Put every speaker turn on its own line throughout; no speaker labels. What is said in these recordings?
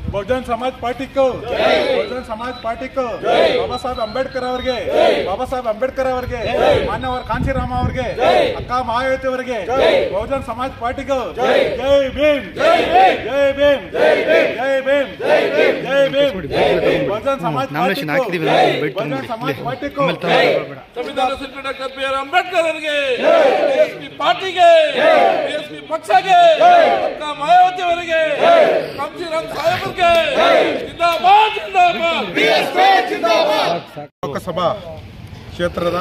ಬಹುಜನ್ ಸಮಾಜ್ ಪಾರ್ಟಿ ಕೋ ಬಹುಜನ್ ಸಮಾಜ್ ಪಾರ್ಟಿ ಕೋ ಬಾಬಾ ಸಾಹೇಬ್ ಅಂಬೇಡ್ಕರ್ ಅವರಿಗೆ ಬಾಬಾ ಸಾಹೇಬ್ ಅಂಬೇಡ್ಕರ್ ಅವರಿಗೆ ಮಾನ್ಯವರ ಕಾಂಚಿರಾಮ ಅವರಿಗೆ ಅಕ್ಕ ಮಹಾಯುತಿ ಅವರಿಗೆ ಬಹುಜನ್ ಸಮಾಜ್ ಪಾರ್ಟಿ ಕೋ ಜೈ ಭೀಮ್ ಜೈ ಭೀಮ್ ಜೈ ಭೀಮ್ ಜೈ ಭೀಮ್ ಬಹುಜನ್ ಸಮಾಜ್ ಪಾರ್ಟಿ
ನಾಮಿನೇಷನ್
ಕೋ
ಹಾಕಿದೀವಿ ನಾವು ಬೆಟ್
ಬಹುಜನ್ ಸಮಾಜ್ ಪಾರ್ಟಿ ಕೋ
ಸಂವಿಧಾನ ಶಿಲ್ಪಿ ಡಾಕ್ಟರ್ ಬಿ ಆರ್ ಅಂಬೇಡ್ಕರ್ ಅವರಿಗೆ ಬಿಎಸ್ಪಿ ಪಾರ್ಟಿಗೆ ಬಿಎಸ್ಪಿ ಪಕ್ಷಗೆ ಅಕ್ಕ ಮಾಯಾವತಿ ಅವರಿಗೆ ಕಾಂತಿರಾಮ್ ಸಾಹೇಬ್ರಿಗೆ ಜಿಂದಾಬಾದ್ ಜಿಂದಾಬಾದ್
ಲೋಕಸಭಾ ಕ್ಷೇತ್ರದ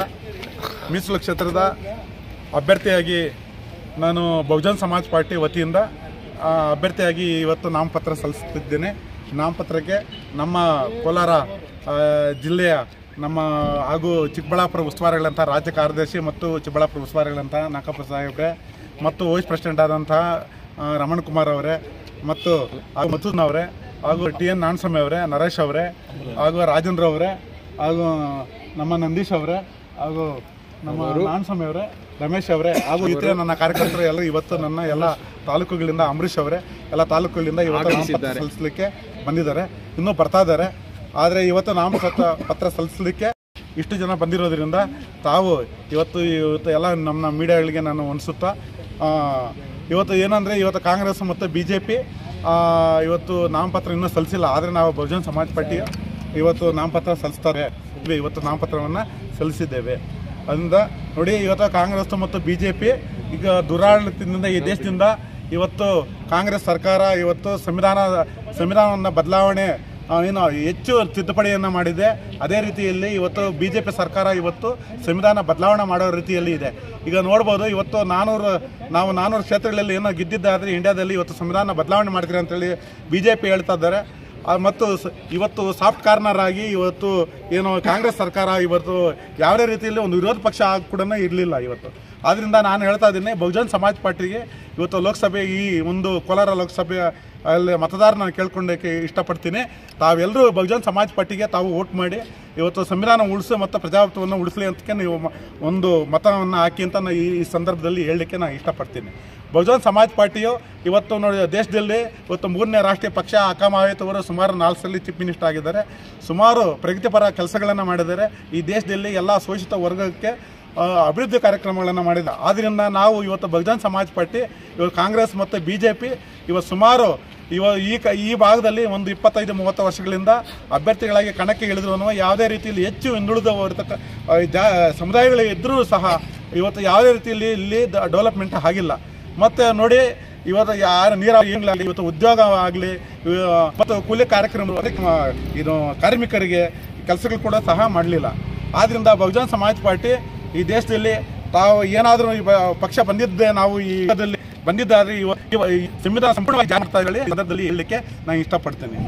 ಮೀಸಲು ಕ್ಷೇತ್ರದ ಅಭ್ಯರ್ಥಿಯಾಗಿ ನಾನು ಬಹುಜನ್ ಸಮಾಜ್ ಪಾರ್ಟಿ ವತಿಯಿಂದ ಆ, ಅಭ್ಯರ್ಥಿಯಾಗಿ ಇವತ್ತು ನಾಮಪತ್ರ ಸಲ್ಲಿಸುತ್ತಿದ್ದೇನೆ ನಾಮಪತ್ರಕ್ಕೆ ನಮ್ಮ ಕೋಲಾರ ಆ, ಜಿಲ್ಲೆಯ ನಮ್ಮ ಹಾಗೂ ಚಿಕ್ಕಬಳ್ಳಾಪುರ ಉಸ್ತುವಾರಿಗಳಂಥ ರಾಜ್ಯ ಕಾರ್ಯದರ್ಶಿ ಮತ್ತು ಚಿಕ್ಕಬಳ್ಳಾಪುರ ಉಸ್ತುವಾರಿಗಳಂಥ ನಾಗಪ್ಪ ಸಾಹೇಬ್ರೆ ಮತ್ತು ವೈಸ್ ಪ್ರೆಸಿಡೆಂಟ್ ಆದಂತಹ ಆ, ರಮಣ್ ಕುಮಾರ್ ಅವರೇ ಮತ್ತು ಹಾಗೂ ಮಧುನ್ ಅವರೇ ಹಾಗೂ ಟಿ ಎನ್ ನಾಣಸ್ವಾಮಿ ಅವರೇ ನರೇಶ್ ಅವರೇ ಹಾಗೂ ರಾಜೇಂದ್ರ ಅವರೇ ಹಾಗೂ ನಮ್ಮ ನಂದೀಶ್ ಅವರೇ ಹಾಗೂ ನಮ್ಮ ನಾಣಸ್ವಾಮಿ ಅವರೇ ರಮೇಶ್ ಅವರೇ ಹಾಗೂ ಇತರ ನನ್ನ ಕಾರ್ಯಕರ್ತರು ಎಲ್ಲ ಇವತ್ತು ನನ್ನ ಎಲ್ಲ ತಾಲೂಕುಗಳಿಂದ ಅಂಬರೀಶ್ ಅವರೇ ಎಲ್ಲ ತಾಲೂಕುಗಳಿಂದ ಇವತ್ತು ನಾಮಪತ್ರ ಸಲ್ಲಿಸಲಿಕ್ಕೆ ಬಂದಿದ್ದಾರೆ ಇನ್ನೂ ಬರ್ತಾ ಇದ್ದಾರೆ ಆದರೆ ಇವತ್ತು ನಾಮಪತ್ರ ಪತ್ರ ಸಲ್ಲಿಸಲಿಕ್ಕೆ ಇಷ್ಟು ಜನ ಬಂದಿರೋದ್ರಿಂದ ತಾವು ಇವತ್ತು ಇವತ್ತು ಎಲ್ಲ ನಮ್ಮ ಮೀಡಿಯಾಗಳಿಗೆ ನಾನು ಅನಿಸುತ್ತಾ ಆ, ಇವತ್ತು ಏನಂದರೆ ಇವತ್ತು ಕಾಂಗ್ರೆಸ್ ಮತ್ತು ಬಿ ಜೆ ಪಿ ಇವತ್ತು ನಾಮಪತ್ರ ಇನ್ನೂ ಸಲ್ಲಿಸಿಲ್ಲ ಆದರೆ ನಾವು ಬಹುಜನ್ ಸಮಾಜ್ ಪಾರ್ಟಿ ಇವತ್ತು ನಾಮಪತ್ರ ಸಲ್ಲಿಸ್ತಾರೆ ಇವತ್ತು ನಾಮಪತ್ರವನ್ನು ಸಲ್ಲಿಸಿದ್ದೇವೆ ಅದರಿಂದ ನೋಡಿ ಇವತ್ತು ಕಾಂಗ್ರೆಸ್ ಮತ್ತು ಬಿ ಜೆ ಪಿ ಈಗ ದುರಾಡಳಿತದಿಂದ ಈ ದೇಶದಿಂದ ಇವತ್ತು ಕಾಂಗ್ರೆಸ್ ಸರ್ಕಾರ ಇವತ್ತು ಸಂವಿಧಾನ ಸಂವಿಧಾನವನ್ನು ಬದಲಾವಣೆ ಆ, ಏನು ಹೆಚ್ಚು ತಿದ್ದುಪಡಿಯನ್ನು ಮಾಡಿದೆ ಅದೇ ರೀತಿಯಲ್ಲಿ ಇವತ್ತು ಬಿ ಜೆ ಪಿ ಸರ್ಕಾರ ಇವತ್ತು ಸಂವಿಧಾನ ಬದಲಾವಣೆ ಮಾಡೋ ರೀತಿಯಲ್ಲಿ ಇದೆ ಈಗ ನೋಡ್ಬೋದು ಇವತ್ತು ನಾನೂರು ನಾವು ನಾನೂರು ಕ್ಷೇತ್ರಗಳಲ್ಲಿ ಏನೋ ಗೆದ್ದಿದ್ದಾದರೆ ಇಂಡಿಯಾದಲ್ಲಿ ಇವತ್ತು ಸಂವಿಧಾನ ಬದಲಾವಣೆ ಮಾಡ್ತೀರಿ ಅಂತೇಳಿ ಬಿ ಜೆ ಪಿ ಹೇಳ್ತಾ ಇದ್ದಾರೆ ಆ, ಮತ್ತು ಸ- ಇವತ್ತು ಸಾಫ್ಟ್ ಕಾರ್ನರ್ ಆಗಿ ಇವತ್ತು ಏನು ಕಾಂಗ್ರೆಸ್ ಸರ್ಕಾರ ಇವತ್ತು ಯಾವುದೇ ರೀತಿಯಲ್ಲಿ ಒಂದು ವಿರೋಧ ಪಕ್ಷ ಕೂಡ ಇರಲಿಲ್ಲ ಇವತ್ತು ಆದ್ದರಿಂದ ನಾನು ಹೇಳ್ತಾ ಇದ್ದೀನಿ ಬಹುಜನ್ ಸಮಾಜ್ ಪಾರ್ಟಿಗೆ ಇವತ್ತು ಲೋಕಸಭೆ ಈ ಒಂದು ಕೋಲಾರ ಲೋಕಸಭೆ ಅಲ್ಲಿ ಮತದಾರನ ಕೇಳ್ಕೊಳ್ಳೋಕ್ಕೆ ಇಷ್ಟಪಡ್ತೀನಿ ತಾವೆಲ್ಲರೂ ಬಹುಜನ್ ಸಮಾಜ್ ಪಾರ್ಟಿಗೆ ತಾವು ವೋಟ್ ಮಾಡಿ ಇವತ್ತು ಸಂವಿಧಾನ ಉಳಿಸು ಮತ್ತು ಪ್ರಜಾಪ್ರಭುತ್ವವನ್ನು ಉಳಿಸಲಿ ಅಂತ ನೀವು ಮ- ಒಂದು ಮತವನ್ನು ಹಾಕಿ ಅಂತ ನಾನು ಈ ಈ ಸಂದರ್ಭದಲ್ಲಿ ಹೇಳಲಿಕ್ಕೆ ನಾನು ಇಷ್ಟಪಡ್ತೀನಿ ಬಹುಜನ್ ಸಮಾಜ್ ಪಾರ್ಟಿಯು ಇವತ್ತು ನೋಡಿ ದೇಶದಲ್ಲಿ ಇವತ್ತು ಮೂರನೇ ರಾಷ್ಟ್ರೀಯ ಪಕ್ಷ ಅಕ್ಕ ಮಾಯಾವತಿ ಅವರು ಸುಮಾರು ನಾಲ್ಕು ಸಲ ಚೀಫ್ ಮಿನಿಸ್ಟರ್ ಆಗಿದ್ದಾರೆ ಸುಮಾರು ಪ್ರಗತಿಪರ ಕೆಲಸಗಳನ್ನು ಮಾಡಿದ್ದಾರೆ ಈ ದೇಶದಲ್ಲಿ ಎಲ್ಲ ಶೋಷಿತ ವರ್ಗಕ್ಕೆ ಆ, ಅಭಿವೃದ್ಧಿ ಕಾರ್ಯಕ್ರಮಗಳನ್ನು ಮಾಡಿದ ಆದ್ದರಿಂದ ನಾವು ಇವತ್ತು ಬಹುಜನ್ ಸಮಾಜ್ ಪಾರ್ಟಿ ಇವತ್ತು ಕಾಂಗ್ರೆಸ್ ಮತ್ತು ಬಿ ಜೆ ಪಿ ಇವತ್ತು ಸುಮಾರು ಇವ ಈ ಕ ಈ ಭಾಗದಲ್ಲಿ ಒಂದು ಇಪ್ಪತ್ತೈದು ಮೂವತ್ತು ವರ್ಷಗಳಿಂದ ಅಭ್ಯರ್ಥಿಗಳಾಗಿ ಕಣಕ್ಕೆ ಇಳಿದ್ರು ಯಾವುದೇ ರೀತಿಯಲ್ಲಿ ಹೆಚ್ಚು ಹಿಂದುಳಿದ ಹೊರತಕ್ಕ ಆ, ಜಾ ಸಮುದಾಯಗಳು ಇದ್ದರೂ ಸಹ ಇವತ್ತು ಯಾವುದೇ ರೀತಿಯಲ್ಲಿ ಇಲ್ಲಿ ಡೆವಲಪ್ಮೆಂಟ್ ಆಗಿಲ್ಲ ಮತ್ತು ನೋಡಿ ಇವತ್ತು ಯಾರು ನೀರಾವರಿ ಏನಿಲ್ಲ ಇವತ್ತು ಉದ್ಯೋಗ ಆಗಲಿ ಮತ್ತು ಕೂಲಿ ಕಾರ್ಯಕ್ರಮ ಅದಕ್ಕೆ ಮ- ಇದು ಕಾರ್ಮಿಕರಿಗೆ ಕೆಲಸಗಳು ಕೂಡ ಸಹ ಮಾಡಲಿಲ್ಲ ಆದ್ದರಿಂದ ಬಹುಜನ್ ಸಮಾಜ್ ಪಾರ್ಟಿ ಈ ದೇಶದಲ್ಲಿ ತಾವು ಏನಾದರೂ ಈ ಬ- ಪಕ್ಷ ಬಂದಿದ್ದೆ ನಾವು ಈ ಯುಗದಲ್ಲಿ ಬಂದಿದ್ದಾದ್ರೆ ಇವ- ಇವ- ಈ ಸಂವಿಧಾನ ಸಂಪೂರ್ಣವಾಗಿ ಜಾರಿ ಮಾಡ್ತಾ ಹೇಳಿ ಸಂದರ್ಭದಲ್ಲಿ ಹೇಳಲಿಕ್ಕೆ ನಾನು ಇಷ್ಟಪಡ್ತೇನೆ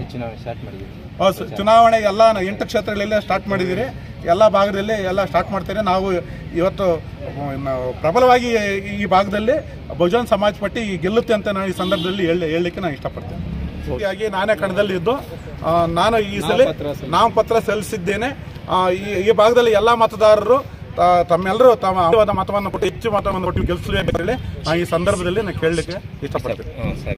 ಹೌದು ಸರ್. ಚುನಾವಣೆ ಎಲ್ಲ ನಾವು ಎಂಟು ಕ್ಷೇತ್ರಗಳೆಲ್ಲ ಸ್ಟಾರ್ಟ್ ಮಾಡಿದ್ದೀರಿ ಎಲ್ಲ ಭಾಗದಲ್ಲಿ ಎಲ್ಲ ಸ್ಟಾರ್ಟ್ ಮಾಡ್ತಾರೆ ನಾವು ಇವತ್ತು ನಾವು ಪ್ರಬಲವಾಗಿ ಈ ಭಾಗದಲ್ಲಿ ಬಹುಜನ್ ಸಮಾಜ್ ಪಾರ್ಟಿ ಗೆಲ್ಲುತ್ತೆ ಅಂತ ನಾನು ಈ ಸಂದರ್ಭದಲ್ಲಿ ಹೇಳಿ ಹೇಳಲಿಕ್ಕೆ ನಾನು ಇಷ್ಟಪಡ್ತೇನೆ ಹೀಗಾಗಿ ನಾನೇ ಕಣದಲ್ಲಿ ಇದ್ದು ಆ, ನಾನು ಈ ಸಲ ನಾಮಪತ್ರ ಸಲ್ಲಿಸಿದ್ದೇನೆ ಆ, ಈ ಈ ಭಾಗದಲ್ಲಿ ಎಲ್ಲ ಮತದಾರರು ತ- ತಮ್ಮೆಲ್ಲರೂ ತಮ್ಮ ಅಮೂಲ್ಯವಾದ ಮತವನ್ನು ಕೊಟ್ಟು ಹೆಚ್ಚು ಮತವನ್ನು ಕೊಟ್ಟು ಗೆಲ್ಲಿಸಲಿ ಅಂತ ಹೇಳಿ ನಾನು ಈ ಸಂದರ್ಭದಲ್ಲಿ ನಾನು ಕೇಳಲಿಕ್ಕೆ ಇಷ್ಟಪಡ್ತೇನೆ